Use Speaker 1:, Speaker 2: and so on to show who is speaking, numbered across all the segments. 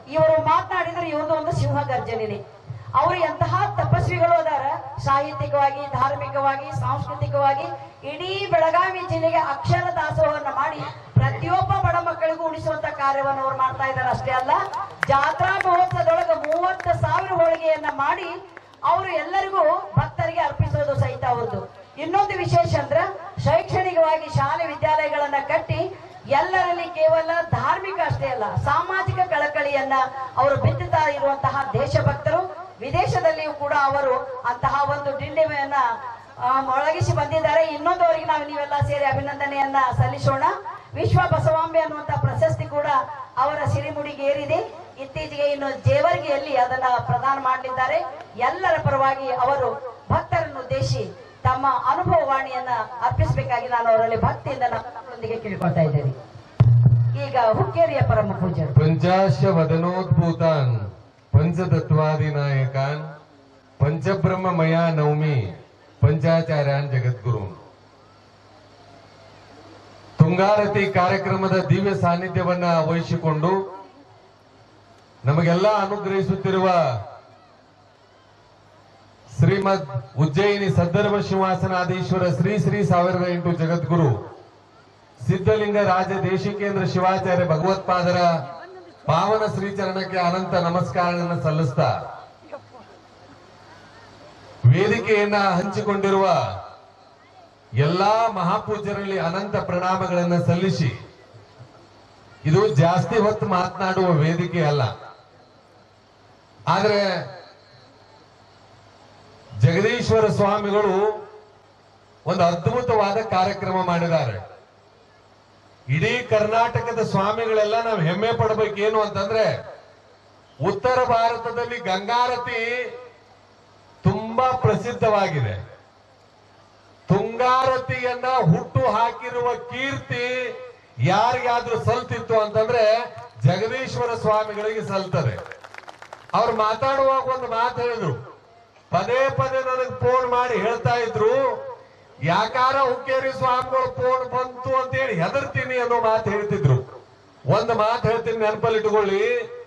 Speaker 1: ಇವರು ಮಾತನಾಡಿದ್ರೆ ಇವ್ರದ್ದು ಒಂದು ಸಿಂಹ ಗರ್ಜನೆ ಅವರು ಎಂತಹ ತಪಸ್ವಿಗಳು ಅದಾರ ಸಾಹಿತ್ಯಿಕವಾಗಿ ಧಾರ್ಮಿಕವಾಗಿ ಸಾಂಸ್ಕೃತಿಕವಾಗಿ ಇಡೀ ಬೆಳಗಾವಿ ಜಿಲ್ಲೆಗೆ ಅಕ್ಷರ ದಾಸೋಹವನ್ನ ಮಾಡಿ ಪ್ರತಿಯೊಬ್ಬ ಬಡ ಮಕ್ಕಳಿಗೂ ಉಳಿಸುವಂತ ಕಾರ್ಯವನ್ನು ಅವ್ರು ಮಾಡ್ತಾ ಇದ್ದಾರೆ ಅಷ್ಟೇ ಅಲ್ಲ ಜಾತ್ರಾ ಮಹೋತ್ಸವದೊಳಗೆ ಮೂವತ್ತು ಸಾವಿರ ಹೋಳಿಗೆಯನ್ನ ಮಾಡಿ ಅವರು ಎಲ್ಲರಿಗೂ ಭಕ್ತರಿಗೆ ಅರ್ಪಿಸೋದು ಸಹಿತ ಅವ್ರದ್ದು ಇನ್ನೊಂದು ವಿಶೇಷ ಅಂದ್ರ ಶೈಕ್ಷಣಿಕವಾಗಿ ಶಾಲೆ ವಿದ್ಯಾಲಯಗಳನ್ನ ಕಟ್ಟಿ ಎಲ್ಲರಲ್ಲಿ ಕೇವಲ ಧಾರ್ಮಿಕ ಅಷ್ಟೇ ಅಲ್ಲ ಸಾಮಾಜಿಕ ಕಳಕಳಿಯನ್ನ ಅವರು ಬಿತ್ತುತ್ತಾ ಇರುವಂತಹ ದೇಶಭಕ್ತರು ವಿದೇಶದಲ್ಲಿಯೂ ಕೂಡ ಅವರು ಅಂತಹ ಒಂದು ಡಿಂಡಿಮೆಯನ್ನ ಆ, ಮೊಳಗಿಸಿ ಬಂದಿದ್ದಾರೆ ಇನ್ನೊಂದು ಅವರಿಗೆ ನಾವು ನೀವೆಲ್ಲ ಸೇರಿ ಅಭಿನಂದನೆಯನ್ನ ಸಲ್ಲಿಸೋಣ ವಿಶ್ವ ಬಸವಾಂಬೆ ಅನ್ನುವಂತ ಪ್ರಶಸ್ತಿ ಕೂಡ ಅವರ ಸಿರಿಮುಡಿಗೆ ಏರಿದೆ ಇತ್ತೀಚೆಗೆ ಇನ್ನು ಜೇವರ್ಗಿಯಲ್ಲಿ ಅದನ್ನ ಪ್ರದಾನ ಮಾಡಲಿದ್ದಾರೆ ಎಲ್ಲರ ಪರವಾಗಿ ಅವರು ಭಕ್ತರನ್ನು ಉದ್ದೇಶಿ ತಮ್ಮ ಅನುಭವ ವಾಣಿಯನ್ನ ಅರ್ಪಿಸಬೇಕಾಗಿ ನಾನು ಅವರಲ್ಲಿ ಭಕ್ತಿಯಿಂದ ನಮ್ಮೊಂದಿಗೆ ಕೇಳಿಕೊಳ್ತಾ ಇದ್ದೇನೆ ಈಗ ಹುಕ್ಕೇರಿಯ ಪರಮ ಪೂಜರು
Speaker 2: ಪಂಚಾಶ ವದನೋದ್ಭೂತಾನ್ ಪಂಚತತ್ವಾದಿನಾಯಕಾನ್ ಪಂಚಬ್ರಹ್ಮಮಯ ನವಮಿ ಪಂಚಾಚಾರ್ಯಾನ್ ಜಗದ್ಗುರು ತುಂಗಾರತಿ ಕಾರ್ಯಕ್ರಮದ ದಿವ್ಯ ಸಾನ್ನಿಧ್ಯವನ್ನ ವಹಿಸಿಕೊಂಡು ನಮಗೆಲ್ಲ ಅನುಗ್ರಹಿಸುತ್ತಿರುವ ಶ್ರೀಮದ್ ಉಜ್ಜಯಿನಿ ಸದ್ದರ್ವ ಶಿವಾಸನಾಧೀಶ್ವರ ಶ್ರೀ ಶ್ರೀ ಸಾವಿರದ ಎಂಟು ಜಗದ್ಗುರು ಸಿದ್ಧಲಿಂಗ ರಾಜ ದೇಶಿಕೇಂದ್ರ ಶಿವಾಚಾರ್ಯ ಭಗವತ್ಪಾದರ ಪಾವನ ಶ್ರೀಚರಣಕ್ಕೆ ಅನಂತ ನಮಸ್ಕಾರಗಳನ್ನು ಸಲ್ಲಿಸ್ತಾ ವೇದಿಕೆಯನ್ನ ಹಂಚಿಕೊಂಡಿರುವ ಎಲ್ಲಾ ಮಹಾಪೂಜ್ಯರಲ್ಲಿ ಅನಂತ ಪ್ರಣಾಮಗಳನ್ನು ಸಲ್ಲಿಸಿ ಇದು ಜಾಸ್ತಿ ಹೊತ್ತು ಮಾತನಾಡುವ ವೇದಿಕೆ ಅಲ್ಲ ಆದ್ರೆ ಜಗದೀಶ್ವರ ಸ್ವಾಮಿಗಳು ಒಂದು ಅದ್ಭುತವಾದ ಕಾರ್ಯಕ್ರಮ ಮಾಡಿದ್ದಾರೆ ಇಡೀ ಕರ್ನಾಟಕದ ಸ್ವಾಮಿಗಳೆಲ್ಲ ನಾವು ಹೆಮ್ಮೆ ಪಡಬೇಕೇನು ಅಂತಂದ್ರೆ ಉತ್ತರ ಭಾರತದಲ್ಲಿ ಗಂಗಾರತಿ ತುಂಬಾ ಪ್ರಸಿದ್ಧವಾಗಿದೆ ತುಂಗಾರತಿಯನ್ನ ಹುಟ್ಟು ಹಾಕಿರುವ ಕೀರ್ತಿ ಯಾರಿಗಾದ್ರೂ ಸಲ್ತಿತ್ತು ಅಂತಂದ್ರೆ ಜಗದೀಶ್ವರ ಸ್ವಾಮಿಗಳಿಗೆ ಸಲ್ತದೆ ಅವ್ರು ಮಾತಾಡುವಾಗ ಒಂದು ಮಾತು ಹೇಳಿದ್ರು ಪದೇ ಪದೇ ನನಗೆ ಫೋನ್ ಮಾಡಿ ಹೇಳ್ತಾ ಇದ್ರು ಯಾಕಾರ ಹುಕ್ಕೇರಿ ಸ್ವಾಮಿಗಳು ಫೋನ್ ಬಂತು ಅಂತ ಹೇಳಿ ಹೆದರ್ತೀನಿ ಅನ್ನೋ ಮಾತು ಹೇಳ್ತಿದ್ರು ಒಂದು ಮಾತು ಹೇಳ್ತೀನಿ ನೆನಪಲ್ಲಿಟ್ಟುಕೊಳ್ಳಿ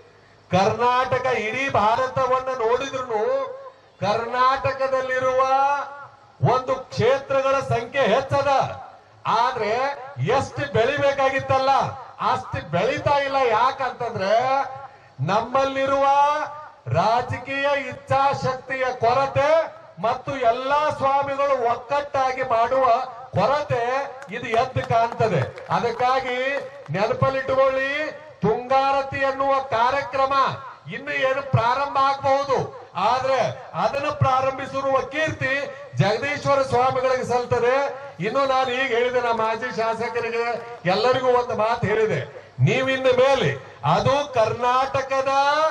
Speaker 2: ಕರ್ನಾಟಕ ಇಡೀ ಭಾರತವನ್ನ ನೋಡಿದ್ರು ಕರ್ನಾಟಕದಲ್ಲಿರುವ ಒಂದು ಕ್ಷೇತ್ರಗಳ ಸಂಖ್ಯೆ ಹೆಚ್ಚದ ಆದ್ರೆ ಎಷ್ಟು ಬೆಳಿಬೇಕಾಗಿತ್ತಲ್ಲ ಅಷ್ಟು ಬೆಳಿತಾ ಇಲ್ಲ ಯಾಕಂತಂದ್ರೆ ನಮ್ಮಲ್ಲಿರುವ ರಾಜಕೀಯ ಇಚ್ಛಾಶಕ್ತಿಯ ಕೊರತೆ ಮತ್ತು ಎಲ್ಲಾ ಸ್ವಾಮಿಗಳು ಒಕ್ಕಟ್ಟಾಗಿ ಮಾಡುವ ಕೊರತೆ ಇದು ಎದ್ದು ಕಾಣ್ತದೆ ಅದಕ್ಕಾಗಿ ನೆನಪಲ್ಲಿಟ್ಟುಕೊಳ್ಳಿ ತುಂಗಾರತಿ ಅನ್ನುವ ಕಾರ್ಯಕ್ರಮ ಇನ್ನು ಏನು ಪ್ರಾರಂಭ ಆಗಬಹುದು ಆದ್ರೆ ಅದನ್ನು ಪ್ರಾರಂಭಿಸಿರುವ ಕೀರ್ತಿ ಜಗದೀಶ್ವರ ಸ್ವಾಮಿಗಳಿಗೆ ಸಲ್ತದೆ ಇನ್ನು ನಾನು ಈಗ ಹೇಳಿದೆ ನಮ್ಮ ಮಾಜಿ ಶಾಸಕರಿಗೆ ಎಲ್ಲರಿಗೂ ಒಂದು ಮಾತು ಹೇಳಿದೆ ನೀವಿನ್ನ ಮೇಲೆ ಅದು ಕರ್ನಾಟಕದ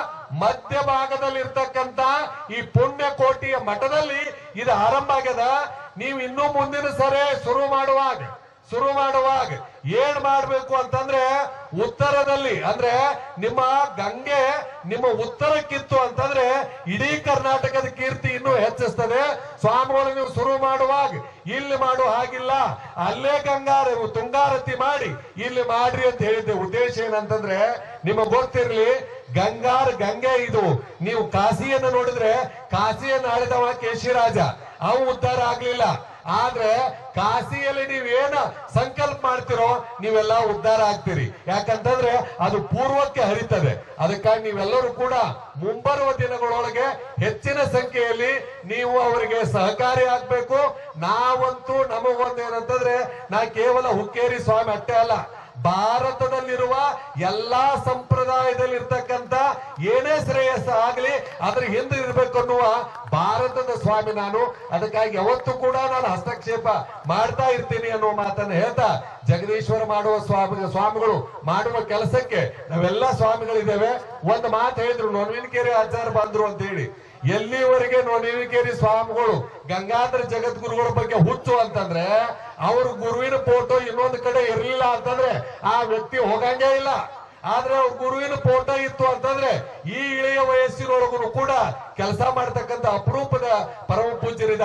Speaker 2: ಮಧ್ಯ ಭಾಗದಲ್ಲಿ ಇರ್ತಕ್ಕಂತ ಈ ಪುಣ್ಯಕೋಟಿಯ ಮಠದಲ್ಲಿ ಇದು ಆರಂಭ ಆಗ್ಯದ ನೀವು ಇನ್ನೂ ಮುಂದಿನ ಸರಿ ಶುರು ಮಾಡುವಾಗ ಶುರು ಮಾಡುವಾಗ ಏನ್ ಮಾಡ್ಬೇಕು ಅಂತಂದ್ರೆ ಉತ್ತರದಲ್ಲಿ ಅಂದ್ರೆ ನಿಮ್ಮ ಗಂಗೆ ನಿಮ್ಮ ಉತ್ತರಕ್ಕಿತ್ತು ಅಂತಂದ್ರೆ ಇಡೀ ಕರ್ನಾಟಕದ ಕೀರ್ತಿ ಇನ್ನೂ ಹೆಚ್ಚಿಸ್ತದೆ ಸ್ವಾಮಿಗಳು ನೀವು ಶುರು ಮಾಡುವಾಗ ಇಲ್ಲಿ ಮಾಡುವ ಹಾಗಿಲ್ಲ ಅಲ್ಲೇ ಗಂಗಾರ ತುಂಗಾರತಿ ಮಾಡಿ ಇಲ್ಲಿ ಮಾಡ್ರಿ ಅಂತ ಹೇಳಿದ್ದೆ ಉದ್ದೇಶ ಏನಂತಂದ್ರೆ ನಿಮಗೆ ಗೊತ್ತಿರ್ಲಿ ಗಂಗಾರ್ ಗಂಗೆ ಇದು ನೀವು ಕಾಶಿಯನ್ನು ನೋಡಿದ್ರೆ ಕಾಶಿಯನ್ನು ಆಳಿದವ ಕೇಶಿರಾಜ ಅವು ಉದ್ಧಾರ ಆಗ್ಲಿಲ್ಲ ಆದ್ರೆ ಕಾಶಿಯಲ್ಲಿ ನೀವೇನ ಸಂಕಲ್ಪ ಮಾಡ್ತಿರೋ ನೀವೆಲ್ಲ ಉದ್ಧಾರ ಆಗ್ತೀರಿ ಯಾಕಂತಂದ್ರೆ ಅದು ಪೂರ್ವಕ್ಕೆ ಹರಿತದೆ ಅದಕ್ಕಾಗಿ ನೀವೆಲ್ಲರೂ ಕೂಡ ಮುಂಬರುವ ದಿನಗಳೊಳಗೆ ಹೆಚ್ಚಿನ ಸಂಖ್ಯೆಯಲ್ಲಿ ನೀವು ಅವರಿಗೆ ಸಹಕಾರಿ ಆಗ್ಬೇಕು ನಾವಂತೂ ನಮಗೊಂದು ಏನಂತಂದ್ರೆ ನಾ ಕೇವಲ ಹುಕ್ಕೇರಿ ಸ್ವಾಮಿ ಅಷ್ಟೇ ಅಲ್ಲ ಭಾರತದಲ್ಲಿರುವ ಎಲ್ಲಾ ಸಂಪ್ರದಾಯದಲ್ಲಿ ಇರ್ತಕ್ಕಂತ ಏನೇ ಶ್ರೇಯಸ್ಸ ಆಗ್ಲಿ ಅದ್ರ ಹಿಂದೆ ಇರ್ಬೇಕು ಅನ್ನುವ ಭಾರತದ ಸ್ವಾಮಿ ನಾನು ಅದಕ್ಕಾಗಿ ಯಾವತ್ತೂ ಕೂಡ ನಾನು ಹಸ್ತಕ್ಷೇಪ ಮಾಡ್ತಾ ಇರ್ತೀನಿ ಅನ್ನುವ ಮಾತನ್ನ ಹೇಳ್ತಾ ಜಗದೀಶ್ವರ ಮಾಡುವ ಸ್ವಾಮಿ ಸ್ವಾಮಿಗಳು ಮಾಡುವ ಕೆಲಸಕ್ಕೆ ನಾವೆಲ್ಲ ಸ್ವಾಮಿಗಳಿದ್ದೇವೆ ಒಂದು ಮಾತು ಹೇಳಿದ್ರು ನೊನ್ವಿನಕೆರೆ ಆಚಾರ ಬಂದ್ರು ಅಂತ ಹೇಳಿ ಎಲ್ಲಿವರೆಗೆ ನೊನ್ವಿನಕೆರೆ ಸ್ವಾಮಿಗಳು ಗಂಗಾಧರ ಜಗದ್ಗುರುಗಳ ಬಗ್ಗೆ ಹುಚ್ಚು ಅಂತಂದ್ರೆ ಅವ್ರ ಗುರುವಿನ ಫೋಟೋ ಇನ್ನೊಂದು ಕಡೆ ಇರಲಿಲ್ಲ ಅಂತಂದ್ರೆ ಆ ವ್ಯಕ್ತಿ ಹೋಗಂಗೇ ಇಲ್ಲ ಆದ್ರೆ ಅವ್ರ ಗುರುವಿನ ಫೋಟೋ ಇತ್ತು ಅಂತಂದ್ರೆ ಈ ಇಳೆಯ ವಯಸ್ಸಿನೊಳಗೂ ಕೂಡ ಕೆಲಸ ಮಾಡ್ತಕ್ಕಂಥ ಅಪರೂಪದ ಪರಮ ಪೂಜ್ಯರಿದ್ದಾರೆ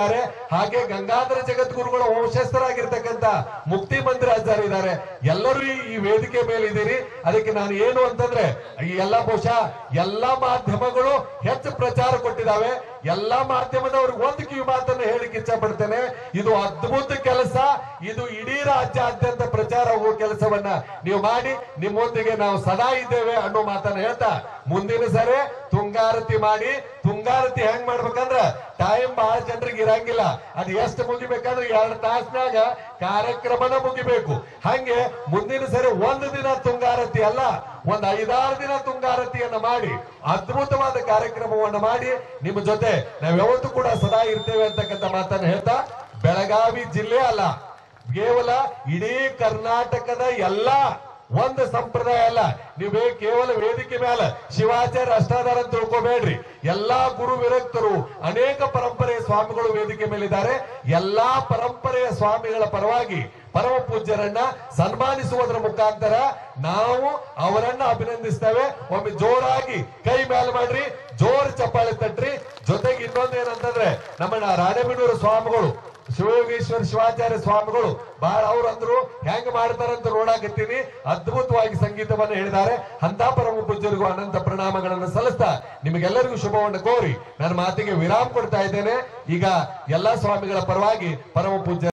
Speaker 2: ಹಾಗೆ ಗಂಗಾಧರ ಜಗದ್ಗುರುಗಳ ವಂಶಸ್ಥರಾಗಿರ್ತಕ್ಕಂಥ ಮುಕ್ತಿ ಮಂದಿರಾಚಾರ್ಯ ಇದ್ದಾರೆ ಎಲ್ಲರೂ ಈ- ಈ ವೇದಿಕೆ ಮೇಲೆ ಇದ್ದೀರಿ ಅದಕ್ಕೆ ನಾನು ಏನು ಅಂತಂದ್ರೆ ಈ ಎಲ್ಲ ಬಹುಶಃ ಎಲ್ಲಾ ಮಾಧ್ಯಮಗಳು ಹೆಚ್ಚು ಪ್ರಚಾರ ಕೊಟ್ಟಿದ್ದಾವೆ ಎಲ್ಲಾ ಮಾಧ್ಯಮದವ್ರಿಗೆ ಒಂದು ಕಿವಿ ಮಾತನ್ನು ಹೇಳಿಕ್ಕೆ ಇಚ್ಛೆ ಪಡ್ತೇನೆ ಇದು ಅದ್ಭುತ ಕೆಲಸ ಇದು ಇಡೀ ರಾಜ್ಯಾದ್ಯಂತ ಪ್ರಚಾರ ಹೋಗುವ ಕೆಲಸವನ್ನ ನೀವು ಮಾಡಿ ನಿಮ್ಮೊಂದಿಗೆ ನಾವು ಸದಾ ಇದ್ದೇವೆ ಅನ್ನೋ ಮಾತನ್ನ ಹೇಳ್ತಾ ಮುಂದಿನ ಸರಿ ತುಂಗಾರತಿ ಮಾಡಿ ತುಂಗಾರತಿ ಹೆಂಗ್ ಮಾಡ್ಬೇಕಂದ್ರ ಟೈಮ್ ಬಹಳ ಜನರಿಗೆ ಇರಂಗಿಲ್ಲ ಅದು ಎಷ್ಟು ಮುಗಿಬೇಕಂದ್ರೆ ಎರಡು ತಾಸ್ನಾಗ ಕಾರ್ಯಕ್ರಮನ ಮುಗಿಬೇಕು ಹಂಗೆ ಮುಂದಿನ ಸರಿ ಒಂದು ದಿನ ತುಂಗಾರತಿ ಅಲ್ಲ ಒಂದ್ ಐದಾರು ದಿನ ತುಂಗಾರತಿಯನ್ನ ಮಾಡಿ ಅದ್ಭುತವಾದ ಕಾರ್ಯಕ್ರಮವನ್ನ ಮಾಡಿ ನಿಮ್ಮ ಜೊತೆ ನಾವ್ ಯಾವತ್ತೂ ಕೂಡ ಸದಾ ಇರ್ತೇವೆ ಅಂತಕ್ಕಂಥ ಮಾತನ್ನ ಹೇಳ್ತಾ ಬೆಳಗಾವಿ ಜಿಲ್ಲೆ ಅಲ್ಲ ಕೇವಲ ಇಡೀ ಕರ್ನಾಟಕದ ಎಲ್ಲಾ ಒಂದು ಸಂಪ್ರದಾಯ ಅಲ್ಲ ನೀವೇ ಕೇವಲ ವೇದಿಕೆ ಮೇಲೆ ಶಿವಾಚಾರ್ಯ ಅಷ್ಟಾಧಾರ ಅಂತ ತಿಳ್ಕೊಬೇಡ್ರಿ ಎಲ್ಲಾ ಗುರು ವಿರಕ್ತರು ಅನೇಕ ಪರಂಪರೆಯ ಸ್ವಾಮಿಗಳು ವೇದಿಕೆ ಮೇಲಿದ್ದಾರೆ ಎಲ್ಲಾ ಪರಂಪರೆಯ ಸ್ವಾಮಿಗಳ ಪರವಾಗಿ ಪರಮ ಪೂಜ್ಯರನ್ನ ಸನ್ಮಾನಿಸುವುದರ ಮುಖಾಂತರ ನಾವು ಅವರನ್ನ ಅಭಿನಂದಿಸ್ತೇವೆ ಒಮ್ಮೆ ಜೋರಾಗಿ ಕೈ ಮೇಲೆ ಮಾಡ್ರಿ ಜೋರ್ ಚಪ್ಪಾಳೆ ತಟ್ರಿ ಜೊತೆಗೆ ಇನ್ನೊಂದು ಏನಂತಂದ್ರೆ ನಮ್ಮ ರಾಣೆಬೆನ್ನೂರು ಸ್ವಾಮಿಗಳು ಶಿವಯೋಗೇಶ್ವರ ಶಿವಾಚಾರ್ಯ ಸ್ವಾಮಿಗಳು ಬಹಳ ಅವ್ರು ಅಂದ್ರು ಹೆಂಗ್ ಮಾಡ್ತಾರಂತ ನೋಡಾಕತ್ತೀನಿ ಅದ್ಭುತವಾಗಿ ಸಂಗೀತವನ್ನು ಹೇಳಿದ್ದಾರೆ ಅಂತ ಪರಮ ಪೂಜ್ಯರಿಗೂ ಅನಂತ ಪ್ರಣಾಮಗಳನ್ನು ಸಲ್ಲಿಸ್ತಾ ನಿಮಗೆಲ್ಲರಿಗೂ ಶುಭವನ್ನು ಕೋರಿ ನನ್ನ ಮಾತಿಗೆ ವಿರಾಮ ಕೊಡ್ತಾ ಇದ್ದೇನೆ ಈಗ ಎಲ್ಲಾ ಸ್ವಾಮಿಗಳ ಪರವಾಗಿ ಪರಮ ಪೂಜ್ಯ